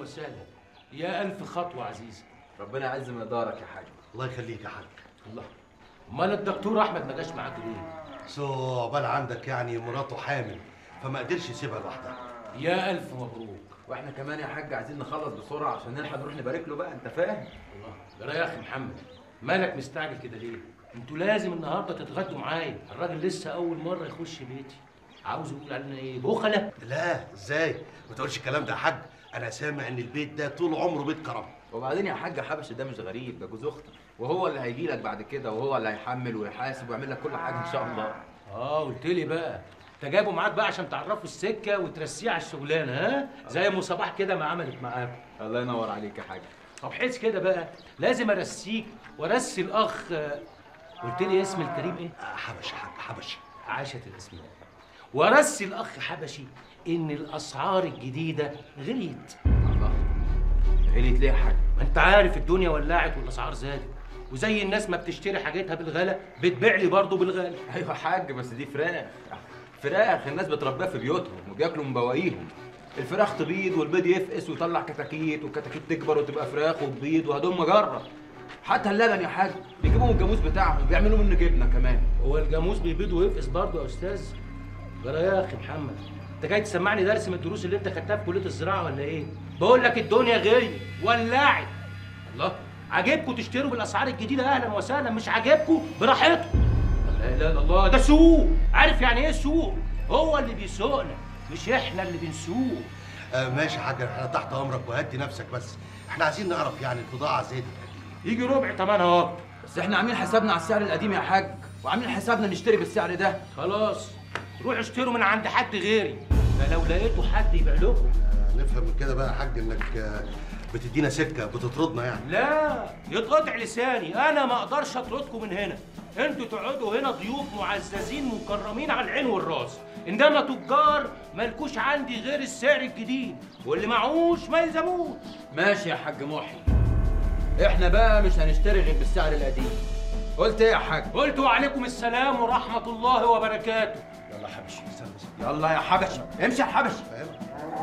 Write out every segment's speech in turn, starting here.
وسهلا يا الف خطوه عزيزي ربنا يعز مقدارك يا حاج الله يخليك يا حاج الله امال الدكتور احمد ما جاش معاك ليه سو عقبال عندك يعني مراته حامل فما قدرش يسيبها لوحدها يا الف مبروك واحنا كمان يا حاج عايزين نخلص بسرعه عشان نلحق نروح نبارك له بقى انت فاهم الله جرى يا اخي محمد مالك مستعجل كده ليه انتوا لازم النهارده تتغدوا معايا الراجل لسه اول مره يخش بيتي عاوز يقول علينا ايه بخله لا ازاي ما تقولش الكلام ده يا حاج انا سامع ان البيت ده طول عمره بيت كرم وبعدين يا حاج حبش ده مش غريب ده جوز اختك وهو اللي هيجي لك بعد كده وهو اللي هيحمل ويحاسب ويعمل لك كل حاجه ان شاء الله اه قلت لي بقى انت جايبه معاك بقى عشان تعرفوا السكه وترسيه على الشغلانه ها زي ام صباح كده ما عملت معاكم الله ينور عليك يا حاج طب حس كده بقى لازم ارسيك وارسي الاخ آه، قلت لي اسم الكريم ايه حبش يا حاج حبش عاشت الاسماء وارسي الاخ حبشي ان الاسعار الجديده غليت الله غليت ليه يا حاج ما انت عارف الدنيا ولعت والاسعار زادت وزي الناس ما بتشتري حاجتها بالغلا بتبيع لي برضه بالغالي ايوه يا حاج بس دي فراخ فراخ الناس بتربيها في بيوتهم وبياكلوا من بواقيهم الفراخ تبيض والبيض يفقس ويطلع كتاكيت والكتاكيت تكبر وتبقى فراخ وتبيض وهدوم مجره حتى اللبن يا حاج بيجيبوا من الجاموس بتاعهم بيعملوا منه جبنه كمان هو الجاموس بيبيض ويفقس برضه يا استاذ جرى يا اخي محمد انت جاي تسمعني درس من الدروس اللي انت خدتها في كليه الزراعه ولا ايه بقول لك الدنيا غليت ولعت الله عاجبكم تشتروا بالاسعار الجديده اهلا وسهلا مش عاجبكم براحتكم لا اله الا الله ده سوق عارف يعني ايه سوق هو اللي بيسوقنا مش احنا اللي بنسوق آه ماشي يا حاج احنا تحت امرك وهدي نفسك بس احنا عايزين نعرف يعني البضاعه زادت قد يجي ربع تمنها اكتر بس احنا عاملين حسابنا على السعر القديم يا حاج وعاملين حسابنا نشتري بالسعر ده خلاص روحوا اشتروا من عند حد غيري ده لو لقيتوا حد يبيع لكم آه نفهم من كده بقى يا حاج انك آه بتدينا سكه بتطردنا يعني لا يتقطع لساني انا ما اقدرش اطردكم من هنا انتوا تقعدوا هنا ضيوف معززين مكرمين على العين والراس انما تجار مالكوش عندي غير السعر الجديد واللي معهوش ما يلزموش ماشي يا حاج محي احنا بقى مش هنشتري غير بالسعر القديم قلت ايه يا حاج قلت وعليكم السلام ورحمه الله وبركاته يلا يا حبشي استنى بس يلا يا حبشي امشي يا حبشي فاهم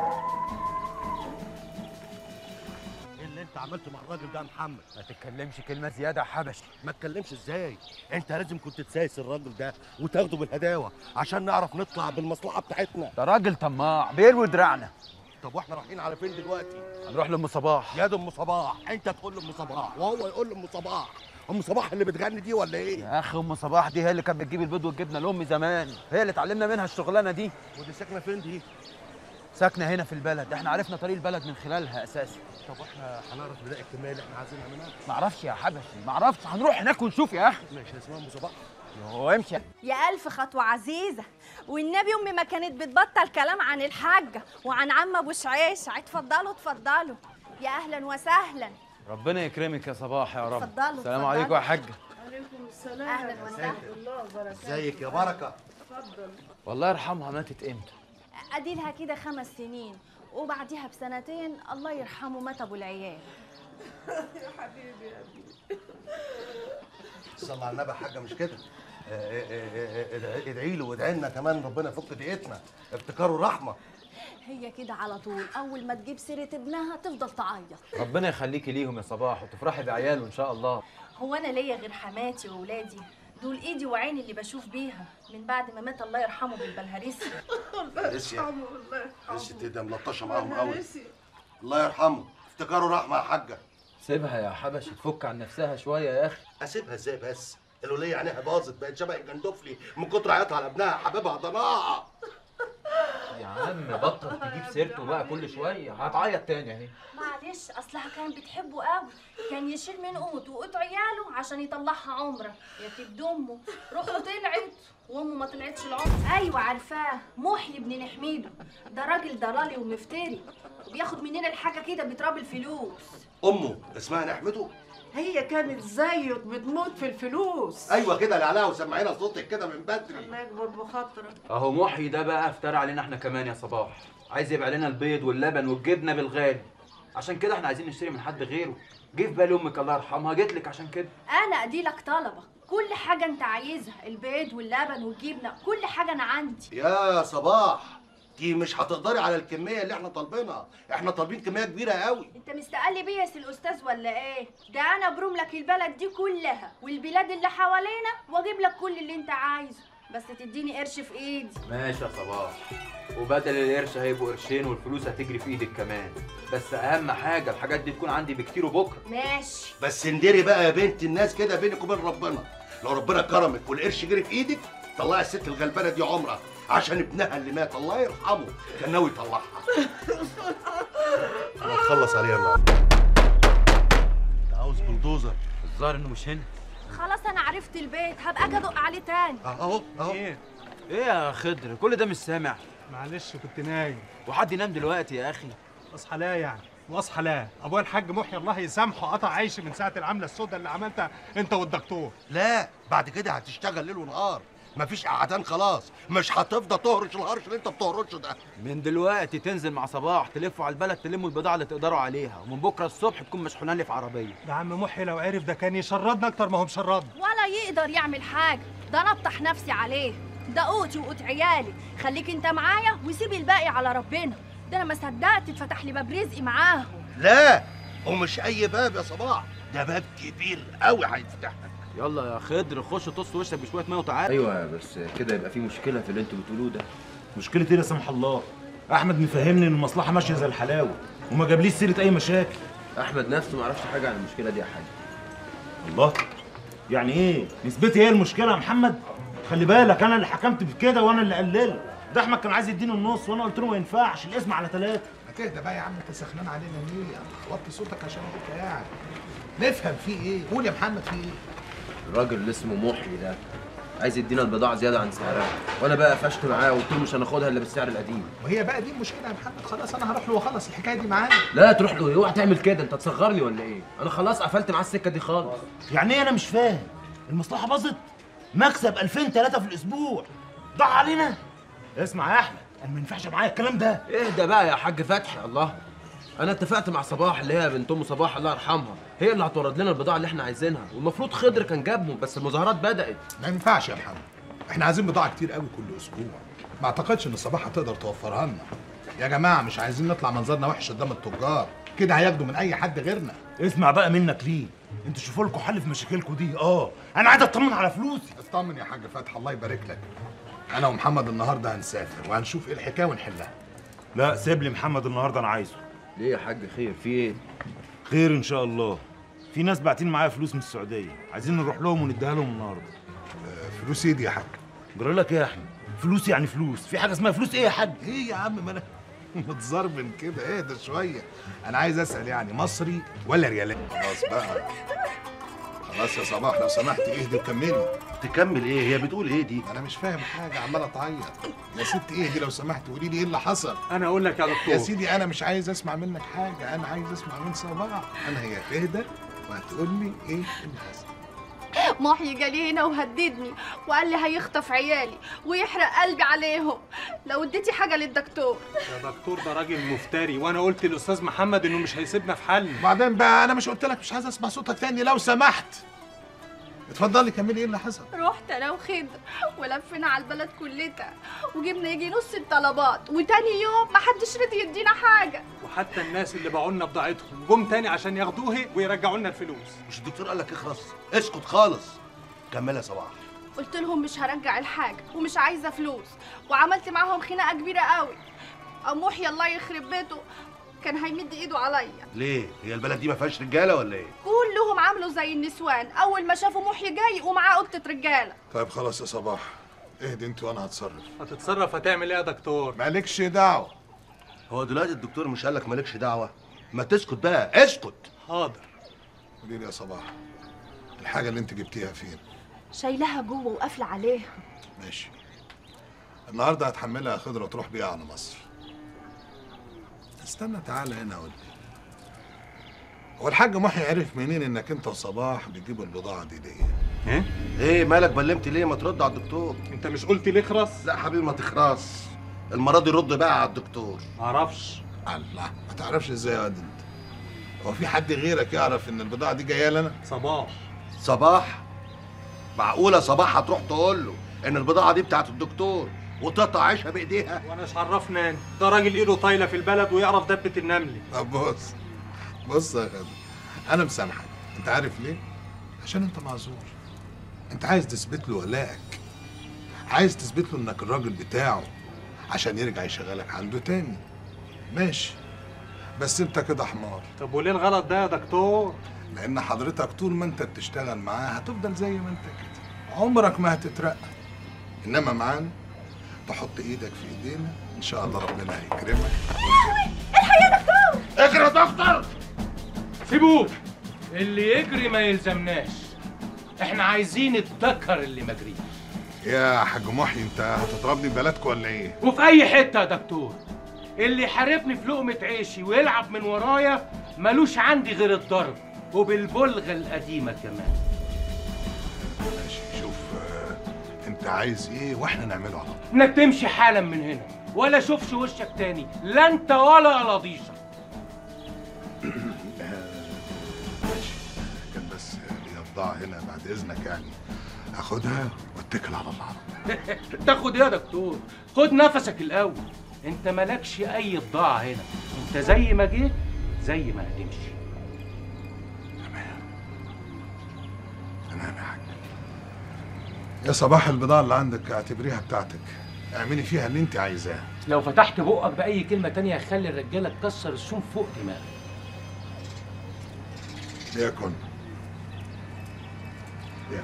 ايه اللي انت عملته مع الراجل ده يا محمد ما تتكلمش كلمه زياده يا حبشي ما تكلمش ازاي انت لازم كنت تسايس الراجل ده وتاخده بالهداوه عشان نعرف نطلع بالمصلحه بتاعتنا ده راجل طماع بيروي دراعنا طب واحنا رايحين على فين دلوقتي هنروح لام صباح يا ده ام صباح انت تقول لام صباح وهو يقول لام صباح ام صباح اللي بتغني دي ولا ايه يا اخي ام صباح دي هي اللي كانت بتجيب البيض والجبنه لامي زمان هي اللي اتعلمنا منها الشغلانه دي ودي ساكنه فين دي ساكنه هنا في البلد احنا عرفنا طريق البلد من خلالها اساسا طب واحنا هنعرف بدايه الكميه اللي احنا عايزينها منها معرفش يا حبشي معرفش هنروح هناك ونشوف يا اخي ماشي اسمها ام صباح هو امشي يا ألف خطوة عزيزة والنبي أمي ما كانت بتبطل كلام عن الحاجة وعن عم أبو شعيش اتفضلوا اتفضلوا يا أهلا وسهلا ربنا يكرمك يا صباح يا رب اتفضلوا، السلام اتفضلوا. عليكم يا حاجه أهلا وسهلا ازيك يا بركه والله يرحمها ماتت امتى أديلها كده خمس سنين وبعديها بسنتين الله يرحمه مات أبو العيال صلى على النبي يا حاجه مش كده آه، آه، آه، آه، ادعي له وادعي لنا كمان ربنا يفك ضيقتنا ابتكاره رحمه هي كده على طول أول ما تجيب سيرة ابنها تفضل تعيط ربنا يخليكي ليهم يا صباح وتفرحي بعياله ان شاء الله هو أنا ليا غير حماتي وولادي دول إيدي وعيني اللي بشوف بيها من بعد ما مات الله يرحمه بالبلهارسي لسه لسه تدي ملطشه معاهم قوي الله يرحمه افتكاره رحمه يا حاجه سيبها يا حبشي تفك عن نفسها شويه يا اخي اسيبها ازاي بس الوليه عينيها باظت بقت شبه الجندفلي من كتر عياطها على ابنها حبيبها ضناها يا عم بطل تجيب سيرته بقى كل شويه هتعيط تاني اهي معلش اصلها كان بتحبه قوي كان يشيل من قوت وقوت عياله عشان يطلعها عمره يا كبد امه روحه طلعت وامه ما طلعتش العمر ايوه عارفاه محيي بن نحميده ده راجل ضلالي ومفتري وبياخد مننا الحاجه كده بتراب الفلوس امه اسمها نحمته هي كانت زيه بتموت في الفلوس ايوه كده اللي عليها وسمعينا صوتك كده من بدري الله يكبر بخاطرك اهو محي ده بقى افترى علينا احنا كمان يا صباح عايز يبيع لنا البيض واللبن والجبنه بالغالي عشان كده احنا عايزين نشتري من حد غيره جه في بالي امك الله يرحمها جيت لك عشان كده انا اديلك طلبك كل حاجه انت عايزها البيض واللبن والجبنه كل حاجه انا عندي يا صباح دي مش هتقدري على الكميه اللي احنا طالبينها احنا طالبين كميه كبيره قوي انت مستقل بيا يا سي الاستاذ ولا ايه ده انا بروم لك البلد دي كلها والبلاد اللي حوالينا واجيب لك كل اللي انت عايزه بس تديني قرش في ايدي ماشي يا صباح وبدل القرش هيبقوا قرشين والفلوس هتجري في ايدك كمان بس اهم حاجه الحاجات دي تكون عندي بكتير وبكره ماشي بس اندري بقى يا بنت الناس كده بينك وبين ربنا لو ربنا كرمك والقرش جري في ايدك طلعي الست الغلبانه دي عمره عشان ابنها اللي مات الله يرحمه كان ناوي يطلعها انا هخلص عليها النهارده انت عاوز بلدوزر الظاهر انه مش هنا خلاص انا عرفت البيت هبقى اجي ادق عليه تاني اهو اهو ايه يا خضر كل ده مش سامع معلش كنت نايم وحد ينام دلوقتي يا اخي اصحى لا يعني واصحى لا ابويا الحاج محي الله يسامحه قطع عيشي من ساعه العمله السوداء اللي عملتها انت والدكتور لا بعد كده هتشتغل ليل ونهار مفيش قعدان خلاص مش هتفضل تهرش الهرش اللي انت بتهرشه ده من دلوقتي تنزل مع صباح تلفوا على البلد تلموا البضاعه اللي تقدروا عليها ومن بكره الصبح تكون مشحونه لي في عربيه ده عم محي لو عرف ده كان يشردنا اكتر ما هو مشردنا ولا يقدر يعمل حاجه ده انا افتح نفسي عليه ده قوتي وقوت عيالي خليك انت معايا وسيب الباقي على ربنا ده انا ما صدقت اتفتح لي باب رزقي معاهم لا ومش اي باب يا صباح ده باب كبير قوي هيتفتح لك يلا يا خضر خش طص وشك بشويه ميه وتعالى ايوه بس كده يبقى في مشكله في اللي انتوا بتقولوه ده مشكلة ايه لا سمح الله؟ أحمد مفهمني إن المصلحة ماشية زي الحلاوة وما جابليش سيرة أي مشاكل. احمد نفسه ما يعرفش حاجه عن المشكله دي يا حاج الله يعني إيه؟ نسبتي هي المشكلة يا محمد؟ خلي بالك أنا اللي حكمت بكده وأنا اللي قللت. ده أحمد كان عايز يديني النص وأنا قلت له ما ينفعش الاسم على ثلاثة. ما تهدى بقى يا عم انت سخنان علينا ليه؟ وطي صوتك عشان ابوك قاعد. نفهم في ايه؟ قول يا محمد في ايه؟ الراجل اللي اسمه محي ده عايز يدينا البضاعه زياده عن سعرها وانا بقى قفشت معاه وقلت له مش هناخدها الا بالسعر القديم وهي بقى دي المشكله يا محمد خلاص انا هروح له واخلص الحكايه دي معاه. لا تروح له اوعى تعمل كده انت تصغرني ولا ايه انا خلاص قفلت معاه السكه دي خالص يعني إيه أنا مش فاهم؟ المصلحة باظت؟ مكسب 2000 3 في الأسبوع. ضاع علينا؟ اسمع يا أحمد أنا ما ينفعش معايا الكلام ده. اهدى بقى يا حاج فتحي الله انا اتفقت مع صباح اللي هي بنت ام صباح الله يرحمها هي اللي هتورد لنا البضاعه اللي احنا عايزينها والمفروض خضر كان جابهم بس المظاهرات بدات ما ينفعش يا محمد. احنا عايزين بضاعه كتير قوي كل اسبوع. ما اعتقدش ان الصباح هتقدر توفرها لنا. يا جماعه مش عايزين نطلع منظرنا وحش قدام التجار. كده هياخدوا من اي حد غيرنا. اسمع بقى منك ليه؟ انتوا شوفوا لكم حل في مشاكلكم دي اه انا عايز اطمن على فلوسي اطمن يا حاج فتحي الله يبارك لك. انا ومحمد النهارده هنسافر وهنشوف ايه الحكايه ونحلها. لا سيب لي محمد النهارده انا عايزه ليه يا حاج خير في ايه خير ان شاء الله في ناس باعتين معايا فلوس من السعوديه عايزين نروح لهم ونديها لهم النهارده فلوس ايدي يا حاج. جرى لك ايه يا احمد فلوس يعني فلوس في حاجه اسمها فلوس ايه يا حاج ايه يا عم ما انا متزربن كده اهدى شويه انا عايز اسال يعني مصري ولا ريالات خلاص بقى خلاص يا صباح لو سمحت اهدي وكملي تكمل ايه هي بتقول ايه دي انا مش فاهم حاجه عمال تعيط يا ست اهدي لو سمحت قولي لي ايه اللي حصل انا اقول لك يا دكتور يا سيدي انا مش عايز اسمع منك حاجه انا عايز اسمع من صباح انا هي تهدى وهتقول لي ايه اللي حصل محيي جالي هنا وهددني وقال لي هيخطف عيالي ويحرق قلبي عليهم لو اديتي حاجه للدكتور يا دكتور ده راجل مفتري وانا قلت للاستاذ محمد انه مش هيسيبنا في حالنا وبعدين بقى انا مش قلت لك مش عايز اسمع صوتك تاني لو سمحت اتفضلي كملي ايه اللي حصل رحت انا وخضر ولفينا على البلد كلتها وجبنا يجي نص الطلبات وتاني يوم محدش رضي يدينا حاجه وحتى الناس اللي باعوا لنا بضاعتهم جم تاني عشان ياخدوها ويرجعوا لنا الفلوس مش الدكتور قال لك اخرس اسكت خالص كمل يا صباح قلت لهم مش هرجع الحاجه ومش عايزه فلوس وعملت معاهم خناقه كبيره قوي ام محيي الله يخرب بيته كان هيمد ايده عليا ليه هي البلد دي ما فيهاش رجاله ولا ايه كلهم عملوا زي النسوان اول ما شافوا محيي جاي ومعاه قطه رجاله طيب خلاص يا صباح اهدي انت وانا هتصرف هتتصرف هتعمل ايه يا دكتور مالكش دعوه هو دلوقتي الدكتور مش قال لك مالكش دعوه ما تسكت بقى اسكت حاضر قولي لي يا صباح الحاجه اللي انت جبتيها فين شايلها جوه وقافله عليها ماشي النهارده هتحملها خضره وتروح بيها على مصر استنى تعالى هنا قول لي هو الحاج محي عرف منين انك انت وصباح بتجيبوا البضاعه دي ليه؟ ايه مالك بلمت ليه ما ترد على الدكتور انت مش قلت ليه خرس لا حبيبي ما تخرس المره دي رد بقى على الدكتور معرفش الله ما تعرفش ازاي يا واد انت هو في حد غيرك يعرف ان البضاعه دي جايه لنا؟ صباح صباح معقوله صباح هتروح تقول له ان البضاعه دي بتاعت الدكتور وتقطع عيشها بايديها وانا مش عرفنا ده راجل ايده طايله في البلد ويعرف دبه النمل طب بص بص يا غدا انا مسامحك انت عارف ليه عشان انت معذور انت عايز تثبت له ولائك عايز تثبت له انك الراجل بتاعه عشان يرجع يشغلك عنده تاني ماشي بس انت كده حمار طب وليه الغلط ده يا دكتور لان حضرتك طول ما انت بتشتغل معاه هتفضل زي ما انت كده عمرك ما هتترقى انما معانا تحط ايدك في ايدينا ان شاء الله ربنا هيكرمك اجري يا دكتور سيبوه اللي يجري ما يلزمناش احنا عايزين الذكر اللي ما جريش يا حاج محي انت هتضربني ببلدك ولا ايه وفي اي حته يا دكتور اللي يحاربني في لقمه عيشي ويلعب من ورايا ملوش عندي غير الضرب وبالبلغه القديمه كمان ماشي شوف آه، انت عايز ايه واحنا نعمله على طول انك تمشي حالا من هنا ولا اشوفش وشك تاني لا انت ولا قلاضيشك ماشي كان بس لي بضاعة هنا بعد اذنك يعني اخدها واتكل على الله على طول. تاخد ايه يا دكتور خد نفسك الاول انت مالكش اي بضاعه هنا انت زي ما جيت زي ما هتمشي تمام تمام يا حاج يا صباح البضاعة اللي عندك اعتبريها بتاعتك اعملي فيها اللي انت عايزاه لو فتحت بقك باي كلمه تانية هخلي الرجاله تكسر السوم فوق دماغك ليكن ليكن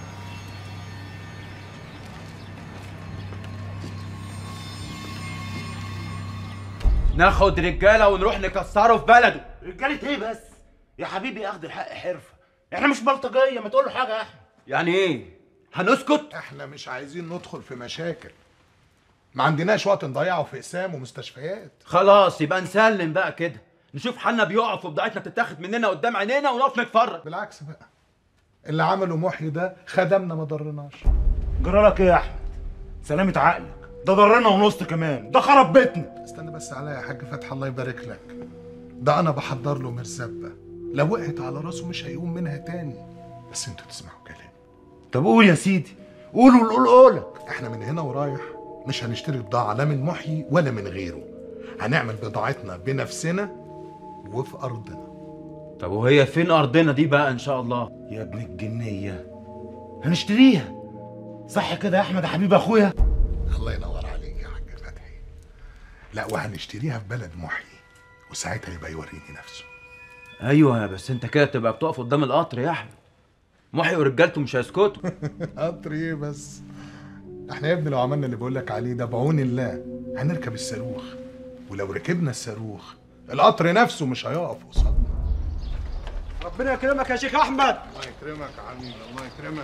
ناخد رجاله ونروح نكسره في بلده رجالة ايه بس يا حبيبي اخد الحق حرفة احنا مش بلطجية ما تقول له حاجة يا احمد يعني ايه هنسكت احنا مش عايزين ندخل في مشاكل ما عندناش وقت نضيعه في اقسام ومستشفيات خلاص يبقى نسلم بقى كده نشوف حالنا بيقف وبضاعتنا تتاخد مننا قدام عينينا ونقف نتفرج بالعكس بقى اللي عمله محي ده خدمنا ما ضرناش جرالك ايه يا احمد سلامة عقلك ده ضرنا ونص كمان ده خرب بيتنا استنى بس عليا يا حاج فتحي الله يبارك لك ده انا بحضر له مرزبه لو وقعت على راسه مش هيقوم منها تاني بس انتوا تسمعوا كلامي طب قول يا سيدي قول والقول قولك احنا من هنا ورايح مش هنشتري بضاعه لا من محيي ولا من غيره هنعمل بضاعتنا بنفسنا وفي ارضنا طب وهي فين ارضنا دي بقى ان شاء الله يا ابن الجنية هنشتريها صح كده يا احمد يا حبيب اخويا الله ينور عليك يا حاج فتحي لا وهنشتريها في بلد محيي وساعتها يبقى يوريني نفسه ايوه بس انت كده تبقى بتقف قدام القطر يا احمد محي ورجالته مش هيسكتوا قطر ايه بس احنا يا ابني لو عملنا اللي بقول لك عليه ده بعون الله هنركب الصاروخ ولو ركبنا الصاروخ القطر نفسه مش هيقف قصادنا ربنا يكرمك يا شيخ احمد الله يكرمك يا عمي الله يكرمك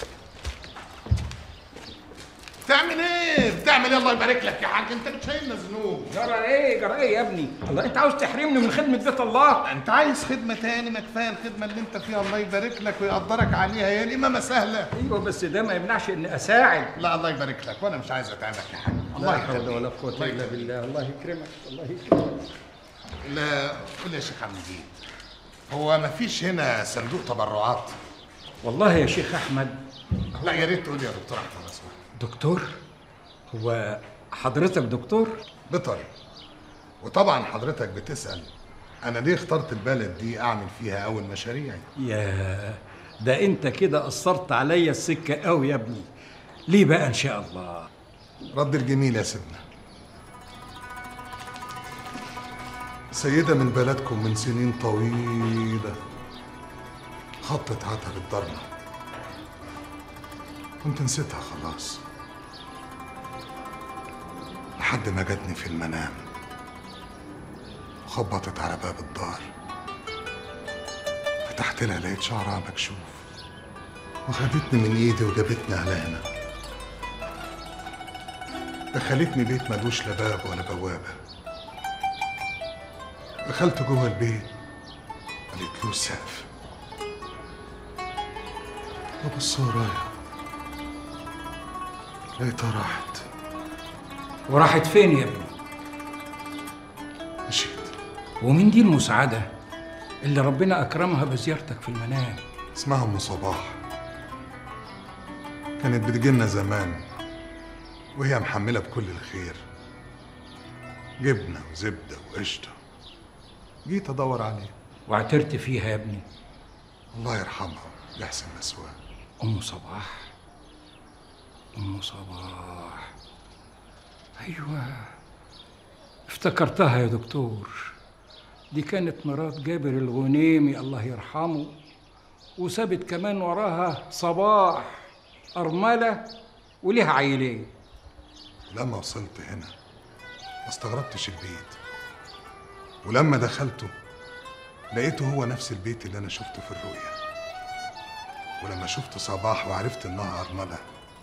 بتعمل ايه؟ بتعمل ايه الله يبارك لك يا حاج انت بتشيلنا ذنوب جرى ايه جرى ايه يا ابني الله انت عاوز تحرمني من خدمه بيت الله انت عايز خدمه تاني ما كفايه الخدمه اللي انت فيها الله يبارك لك ويقدرك عليها هي الامامه سهله ايوه بس ده ما يمنعش اني اساعد لا الله يبارك لك وانا مش عايز اتعبك يا حاج الله لا حول يخليك ولا قوه الله الا يخليك. بالله الله يكرمك الله يكرمك لا قول يا شيخ عبد المجيد هو ما فيش هنا صندوق تبرعات والله يا شيخ احمد لا يا ريت تقول لي يا دكتور احمد اسمع دكتور هو حضرتك دكتور بطري وطبعا حضرتك بتسال انا ليه اخترت البلد دي اعمل فيها اول مشاريعي يا ده انت كده قصرت عليا السكه قوي يا ابني ليه بقى ان شاء الله رد الجميل يا سيدنا سيدة من بلدكم من سنين طويلة خطت عتب الضرمة كنت نسيتها خلاص لحد ما جاتني في المنام خبطت على باب الدار فتحت لها لقيت شعرها مكشوف وخدتني من ايدي وجابتني على هنا دخلتني بيت ملوش لا باب ولا بوابة دخلت جوه البيت قالت له سقف ببص ورايا لقيتها راحت وراحت فين يا ابني مشيت ومين دي المسعده اللي ربنا اكرمها بزيارتك في المنام اسمها ام صباح كانت بتجيلنا زمان وهي محملة بكل الخير جبنة وزبدة وقشطة جيت أدور عليه واعترت فيها يا ابني الله يرحمها يحسن مسواها أم صباح أم صباح أيوة افتكرتها يا دكتور دي كانت مرات جابر الغنيمي الله يرحمه وسابت كمان وراها صباح أرملة وليها عيلين لما وصلت هنا ما استغربتش البيت ولما دخلته لقيته هو نفس البيت اللي انا شفته في الرؤيا ولما شفت صباح وعرفت انها ارمله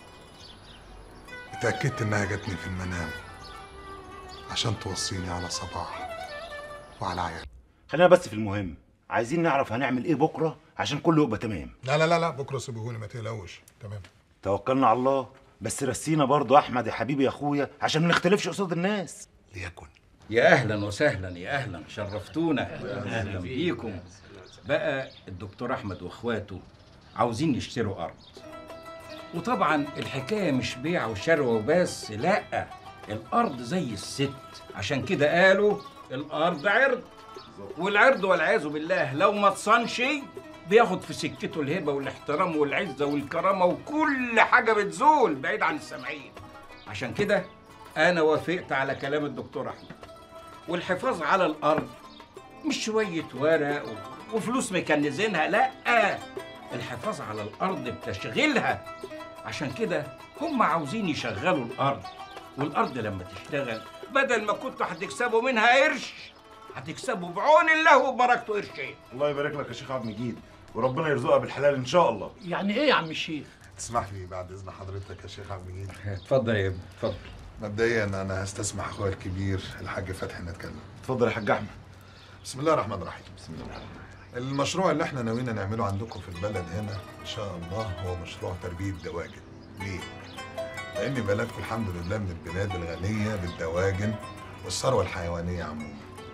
اتاكدت انها جاتني في المنام عشان توصيني على صباح وعلى عيال خلينا بس في المهم عايزين نعرف هنعمل ايه بكره عشان كله يبقى تمام لا لا لا لا بكره سيبوهولي ما تقلقوش تمام توكلنا على الله بس رسينا برضو احمد يا حبيبي يا اخويا عشان ما نختلفش قصاد الناس ليكن يا اهلا وسهلا يا اهلا شرفتونا اهلا بيكم بقى الدكتور احمد واخواته عاوزين يشتروا ارض وطبعا الحكايه مش بيع وشراء وبس لا الارض زي الست عشان كده قالوا الارض عرض والعرض والعياذ بالله لو ما تصنش بياخد في سكته الهبه والاحترام والعزه والكرامه وكل حاجه بتزول بعيد عن السامعين عشان كده انا وافقت على كلام الدكتور احمد والحفاظ على الارض مش شويه ورق و- وفلوس مكنزينها لا الحفاظ على الارض بتشغيلها عشان كده هم عاوزين يشغلوا الارض والارض لما تشتغل بدل ما كنتوا هتكسبوا منها قرش هتكسبوا بعون الله وبركته قرشين الله يبارك لك يا شيخ عبد المجيد وربنا يرزقها بالحلال ان شاء الله يعني ايه يا عم الشيخ تسمح لي بعد اذن حضرتك يا شيخ عبد المجيد اتفضل يا ابني اتفضل مبدئيا انا هستسمح اخويا الكبير الحاج فتحي نتكلم اتفضل يا حاج احمد بسم الله الرحمن الرحيم بسم الله المشروع اللي احنا ناويين نعمله عندكم في البلد هنا ان شاء الله هو مشروع تربيه دواجن ليه لان بلدكم الحمد لله من البلاد الغنيه بالدواجن والثروه الحيوانيه عموما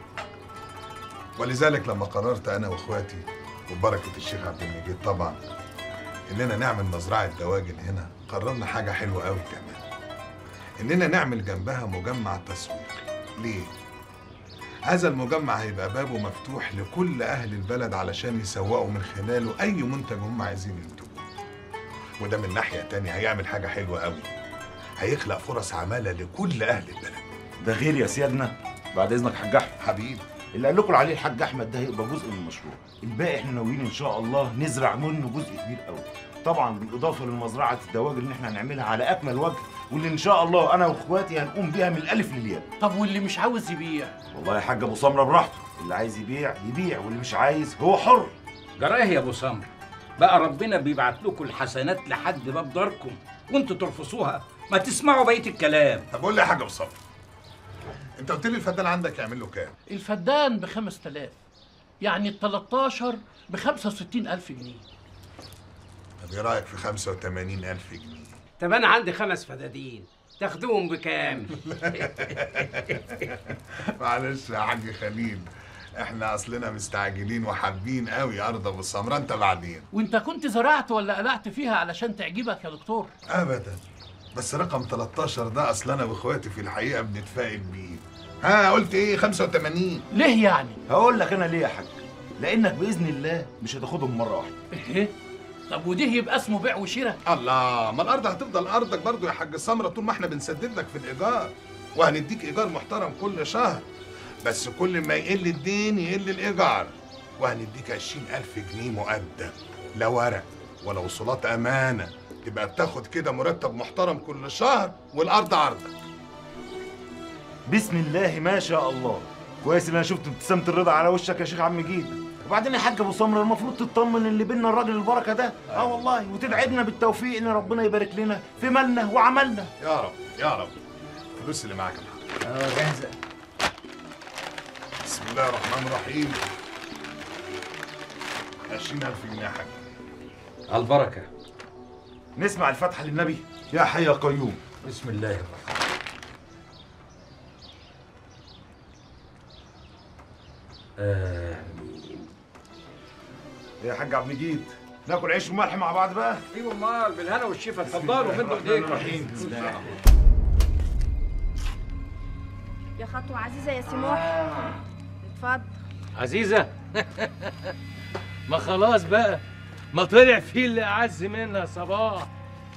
ولذلك لما قررت انا واخواتي وبركه الشيخ عبد المجيد طبعا اننا نعمل مزرعه دواجن هنا قررنا حاجه حلوه قوي كمان اننا نعمل جنبها مجمع تسويق ليه هذا المجمع هيبقى بابه مفتوح لكل اهل البلد علشان يسوقوا من خلاله اي منتج هم عايزين ينتجوه وده من ناحيه تانية هيعمل حاجه حلوه قوي هيخلق فرص عماله لكل اهل البلد ده غير يا سيادنا بعد اذنك يا حاج احمد حبيبي اللي قال لكم عليه الحاج احمد ده هيبقى جزء من المشروع الباقي احنا ناويين ان شاء الله نزرع منه جزء كبير قوي طبعا بالاضافه لمزرعه الدواجن اللي احنا هنعملها على اكمل وجه واللي ان شاء الله انا واخواتي هنقوم بيها من الالف للياء طب واللي مش عاوز يبيع والله يا حاج ابو سمره براحته اللي عايز يبيع يبيع واللي مش عايز هو حر جراه يا ابو سمر بقى ربنا بيبعت لكم الحسنات لحد باب داركم وانتوا ترفضوها ما تسمعوا بقيه الكلام طب قول لي يا حاج ابو صفر انت قلت لي الفدان عندك يعمل له كام الفدان ب 5000 يعني ال 13 ب 65000 جنيه طب ايه رايك في 85000 جنيه طب انا عندي خمس فدادين تاخدوهم بكام معلش يا حاج خليل احنا اصلنا مستعجلين وحابين قوي ارض ابو سمره انت بعدين وانت كنت زرعت ولا قلعت فيها علشان تعجبك يا دكتور ابدا بس رقم 13 ده اصل انا واخواتي في الحقيقه بنتفائل بيه ها قلت ايه 85 ليه يعني هقول لك انا ليه يا حاج لانك باذن الله مش هتاخدهم مره واحده ايه طب وده يبقى اسمه بيع وشراء الله ما الارض هتفضل ارضك برضو يا حاج سمره طول ما احنا بنسدد لك في الايجار وهنديك ايجار محترم كل شهر بس كل ما يقل الدين يقل الايجار وهنديك 20000 جنيه مقدم لا ورق ولا وصولات امانه تبقى بتاخد كده مرتب محترم كل شهر والارض عرضك بسم الله ما شاء الله كويس ان انا شفت ابتسامه الرضا على وشك يا شيخ عم جيد وبعدين يا حاج ابو سمره المفروض تطمن اللي بينا الراجل البركه ده اه والله وتدعي لنا بالتوفيق ان ربنا يبارك لنا في مالنا وعملنا يا رب يا رب الفلوس اللي معاك يا محمد اه جاهزه بسم الله الرحمن الرحيم 20000 جنيه يا حاج على البركه نسمع الفاتحه للنبي يا حي يا قيوم بسم الله الرحمن آمين يا حاج عبد المجيد ناكل عيش وملح مع بعض بقى ايوه امال بالهنا والشفا اتفضلوا مدوا ايديكم بسم الله يا خطوة عزيزة يا سموح اتفضل عزيزة ما خلاص بقى ما طلع فيه اللي أعز منها يا صباح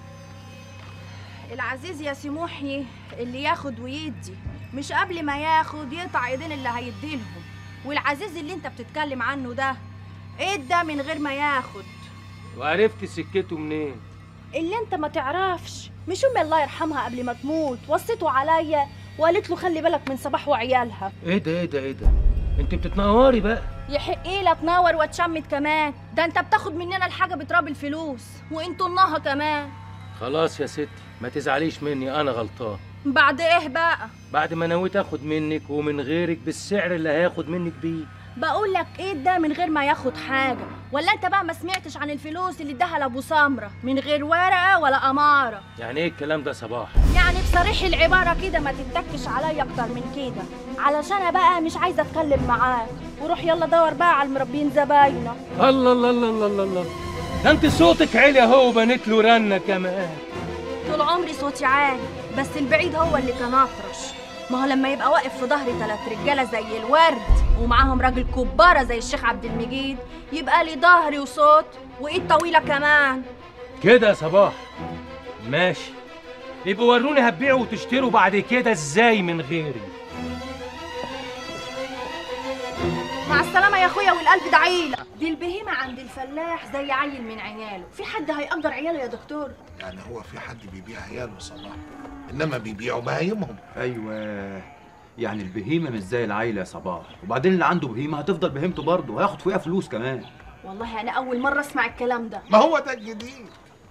العزيز يا سموحي اللي ياخد ويدي مش قبل ما ياخد يقطع ايدين اللي هيديلهم والعزيز اللي انت بتتكلم عنه ده ادى من غير ما ياخد وعرفت سكته منين اللي انت ما تعرفش مش امي الله يرحمها قبل ما تموت وصيته عليا وقالت له خلي بالك من صباح وعيالها ايه ده ايه ده ايه ده انت بتتنوري بقى يحق ايه لا تنور وتشمت كمان ده انت بتاخد مننا الحاجه بتراب الفلوس وانتوا النها كمان خلاص يا ستي ما تزعليش مني انا غلطان بعد ايه بقى بعد ما نويت اخد منك ومن غيرك بالسعر اللي هياخد منك بيه بقول لك ايه ده من غير ما ياخد حاجه ولا انت بقى ما سمعتش عن الفلوس اللي اداها لابو سمره من غير ورقه ولا اماره يعني ايه الكلام ده صباح يعني بصريح العباره كده ما تتكش عليا اكتر من كده علشان انا بقى مش عايزه اتكلم معاك وروح يلا دور بقى على المربين زباينك الله الله الله الله الله الله ده انت صوتك عالي اهو وبنت له رنه كمان طول عمري صوتي عالي بس البعيد هو اللي كان اطرش ما هو لما يبقى واقف في ظهري ثلاث رجاله زي الورد ومعاهم راجل كباره زي الشيخ عبد المجيد يبقى لي ظهري وصوت وايد طويله كمان كده يا صباح ماشي يبقوا وروني هتبيعوا وتشتروا بعد كده ازاي من غيري مع السلامة يا اخويا والقلب ده عيلة دي البهيمة عند الفلاح زي عيل من عياله في حد هيأجر عياله يا دكتور يعني هو في حد بيبيع عياله صلاح انما بيبيعوا بهايمهم ايوه يعني البهيمه مش زي العيله يا صباح وبعدين اللي عنده بهيمه هتفضل بهيمته برضه وهياخد فيها فلوس كمان والله انا اول مرة اسمع الكلام ده ما هو ده الجديد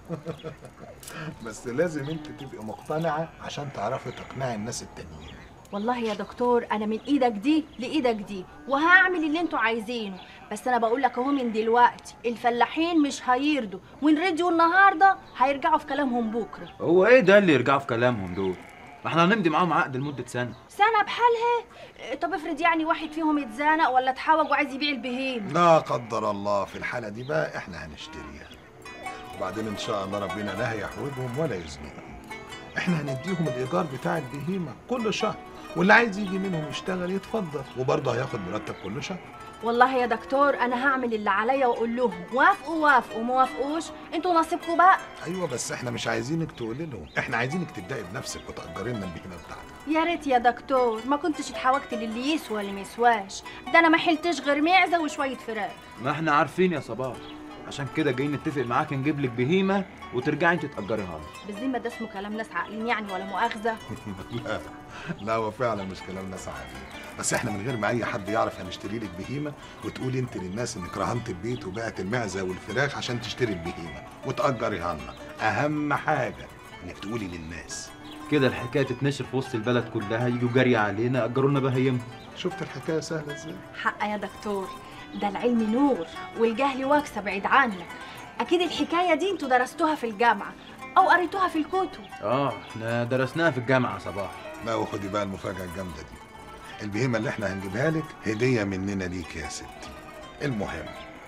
بس لازم انت تبقي مقتنعه عشان تعرفي تقنعي الناس التانيين والله يا دكتور انا من ايدك دي لايدك دي وهعمل اللي انتوا عايزينه بس انا بقول لك اهو من دلوقتي الفلاحين مش هيرضوا وان رضيوا النهارده هيرجعوا في كلامهم بكره هو ايه ده اللي يرجعوا في كلامهم دول ما احنا هنمضي معاهم عقد لمده سنه سنه بحالها إيه، طب افرض يعني واحد فيهم اتزنق ولا اتحوج وعايز يبيع البهيم لا قدر الله في الحالة دي بقى احنا هنشتريها وبعدين ان شاء الله ربنا لا هيحوجهم ولا يزنقهم احنا هنديهم الايجار بتاع البهيمة كل شهر واللي عايز يجي منهم يشتغل يتفضل وبرضه هياخد مرتب كل شهر والله يا دكتور انا هعمل اللي عليا واقول لهم وافقوا وافقوا ما وافقوش انتوا نصيبكم بقى ايوه بس احنا مش عايزينك تقولي لهم احنا عايزينك تبداي بنفسك وتأجري لنا البهيمة بتاعتك يا ريت يا دكتور ما كنتش اتحوجت للي يسوى اللي ما يسواش ده انا ما حلتش غير معزه وشويه فراخ ما احنا عارفين يا صباح عشان كده جايين نتفق معاك نجيب لك بهيمه وترجعي انت تأجريها لنا بالذمه ده اسمه كلام ناس عاقلين يعني ولا مؤاخذه لا لا هو فعلا مش كلام ناس عادي بس احنا من غير ما اي حد يعرف هنشتري لك بهيمه وتقولي انت للناس انك رهنت البيت وبعت المعزه والفراخ عشان تشتري البهيمه وتأجريها لنا اهم حاجه انك تقولي للناس كده الحكايه تتنشر في وسط البلد كلها يجوا جري علينا اجروا لنا بهيمه شفت الحكايه سهله ازاي حق يا دكتور ده العلم نور والجهل واكسة بعيد عنك اكيد الحكايه دي انتوا درستوها في الجامعه او قريتوها في الكتب اه احنا درسناها في الجامعه يا صباح لا وخدي بقى المفاجاه الجامده دي البهيمه اللي احنا هنجيبها لك هديه مننا ليك يا ستي المهم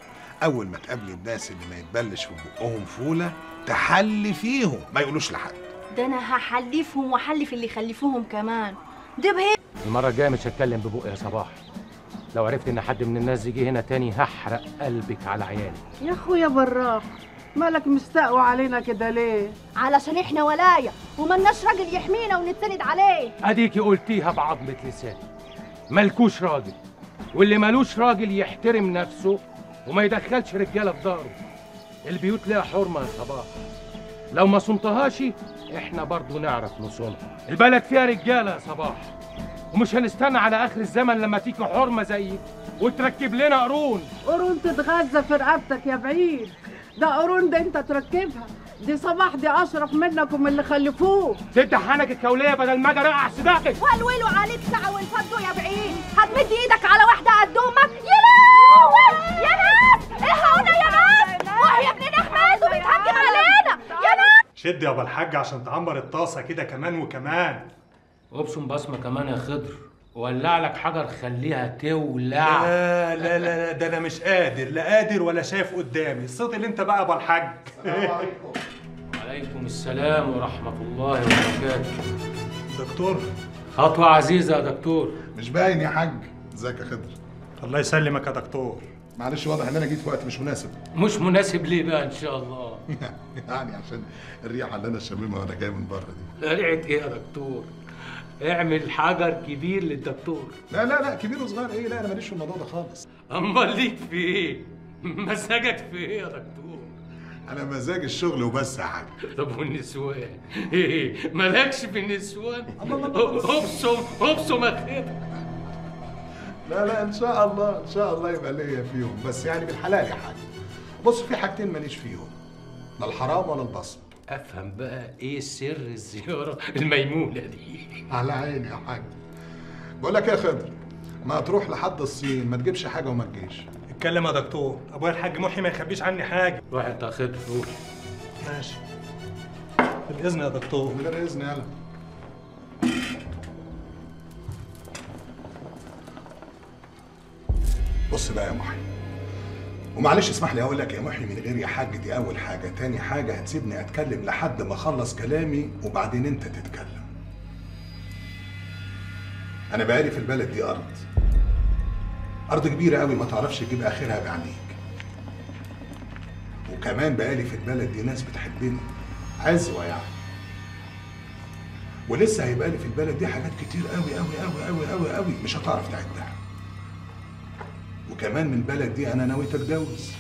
اول ما تقابلي الناس اللي ما يتبلش في بقهم فوله تحلي فيهم ما يقولوش لحد ده انا هحلفهم واحلف اللي يخلفوهم كمان ده بهي المره الجايه مش هتكلم ببق يا صباح لو عرفت ان حد من الناس دي جه هنا تاني هحرق قلبك على عيالي يا اخويا براق مالك مستقوى علينا كده ليه علشان احنا ولايه وملناش راجل يحمينا ونتسند عليه اديكي قلتيها بعظمه لساني ملكوش راجل واللي ملوش راجل يحترم نفسه وما يدخلش رجاله في داره البيوت ليها حرمه يا صباح لو ما صنتهاش احنا برضو نعرف نصونها البلد فيها رجاله يا صباح ومش هنستنى على اخر الزمن لما تيجي حرمه زيك وتركب لنا قرون قرون تتغذى في رقبتك يا بعيد ده قرون ده انت تركبها دي صباح دي اشرف منك ومن اللي خلفوه سد حنك الكوليه بدل ما اجي اقع سباقك والولوا عليك ساعة والفضوا يا بعيد هتمد ايدك على واحدة قد امك يا لهوي يا ناس الحقونا يا ناس وحي ابن احمد وبيتهجم علينا يا ناس شد يا ابو الحاج عشان تعمر الطاسه كده كمان وكمان وابصم بصمه كمان يا خضر ولع لك حجر خليها تولع لا لا لا لا ده انا مش قادر لا قادر ولا شايف قدامي الصوت اللي انت بقى يا ابو الحاج وعليكم السلام ورحمه الله وبركاته دكتور خطوة عزيزة يا دكتور مش باين يا حاج ازيك يا خضر الله يسلمك يا دكتور معلش واضح ان انا جيت في وقت مش مناسب مش مناسب ليه بقى ان شاء الله يعني عشان الريحه اللي انا شاممها وانا جاي من بره دي لا ريحة ايه يا دكتور اعمل حجر كبير للدكتور لا لا لا كبير وصغير ايه لا انا ماليش في الموضوع ده خالص امال ليك في ايه مزاجك في ايه يا دكتور انا مزاج الشغل وبس يا حاج طب والنسوان ايه مالكش في النسوان ابصم ابصم اخرتك لا لا ان شاء الله ان شاء الله يبقى ليا فيهم بس يعني بالحلال يا حاج بص في حاجتين ماليش فيهم لا الحرام ولا البصم افهم بقى ايه سر الزيارة الميمونة دي على عيني يا حاج بقول لك إيه يا خضر ما تروح لحد الصين ما تجيبش حاجه وما تجيش اتكلم يا دكتور ابويا الحاج محي ما يخبيش عني حاجه روح انت يا خضر روح ماشي بالاذن يا دكتور من غير اذن يلا بص بقى يا محي ومعلش اسمح لي اقول لك يا محي من غير يا حاج دي اول حاجه تاني حاجه هتسيبني اتكلم لحد ما اخلص كلامي وبعدين انت تتكلم انا بقالي في البلد دي ارض ارض كبيره قوي ما تعرفش تجيب اخرها بعينيك وكمان بقالي في البلد دي ناس بتحبني عزوه يعني ولسه هيبقى لي في البلد دي حاجات كتير قوي قوي قوي قوي قوي قوي مش هتعرف تعدها وكمان من البلد دي انا ناوي اتجوز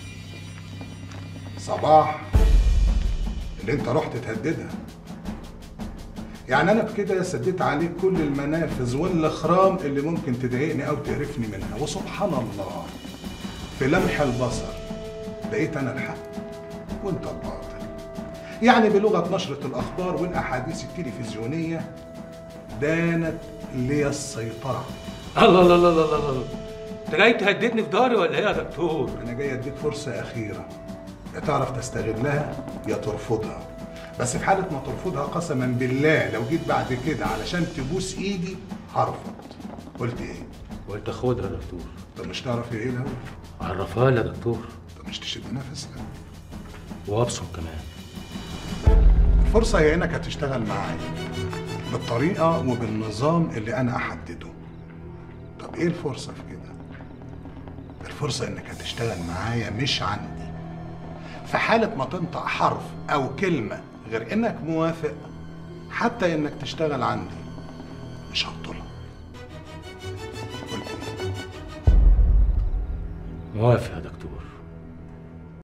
صباح اللي انت رحت تهددها يعني انا بكده سديت عليك كل المنافذ والاخرام اللي ممكن تضايقني او تقرفني منها وسبحان الله في لمح البصر لقيت انا الحق وانت الباطل يعني بلغه نشره الاخبار والاحاديث التلفزيونيه دانت لي السيطره الله الله الله الله الله الله انت جاي تهددني في ضهري ولا ايه يا دكتور؟ انا جاي اديك فرصه اخيره يا تعرف تستغلها يا ترفضها بس في حاله ما ترفضها قسما بالله لو جيت بعد كده علشان تبوس ايدي هرفض قلت ايه قلت خدها يا دكتور طب مش تعرف ايه الاول عرفها لي يا دكتور طب مش تشد نفسك وابصم كمان الفرصه هي انك هتشتغل معايا بالطريقه وبالنظام اللي انا احدده طب ايه الفرصه في كده الفرصه انك هتشتغل معايا مش عندي في حاله ما تنطق حرف او كلمه غير انك موافق حتى انك تشتغل عندي مش هبطلها موافق يا دكتور